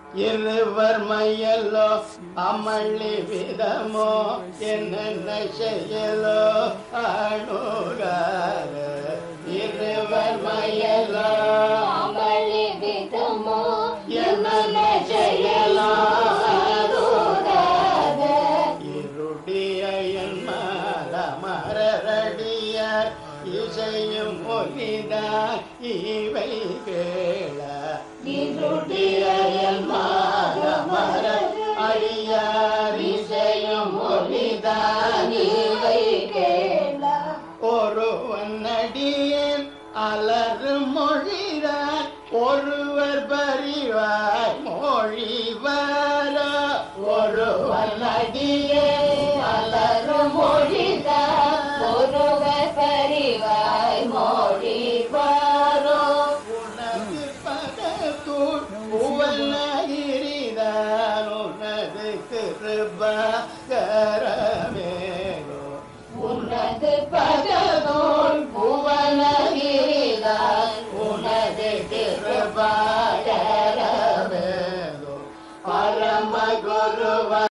இருவர் மையலோ அமளி விதமோ என்னென்ன செய்யலோ அணுகார இருவர் மையலோ அமளி விதமோ என்னென்ன செய்யலோ அணுகாத. இருடிய என் மால மரடிய இசையும் ஒலிதான் இவை கேள இருடிய என் மால மர அடியார் இசையும் ஒலிதான் இவை கேள. ஒருவன் அடியேன் அலறு மொழிதான் ஒருவர் பரிவாய் மொழிவார ஒருவன் அடியேன் அலறு மொழிதான் ஒருவர் பரிவாய் மொழிவாரோ உனது பதத்தூர் புவனகிரிதான் உனது கிருபகரமேலோ உனது பகதோன் புவனகிரிதான் உனது கிருபகரமேலோ பரம குருவ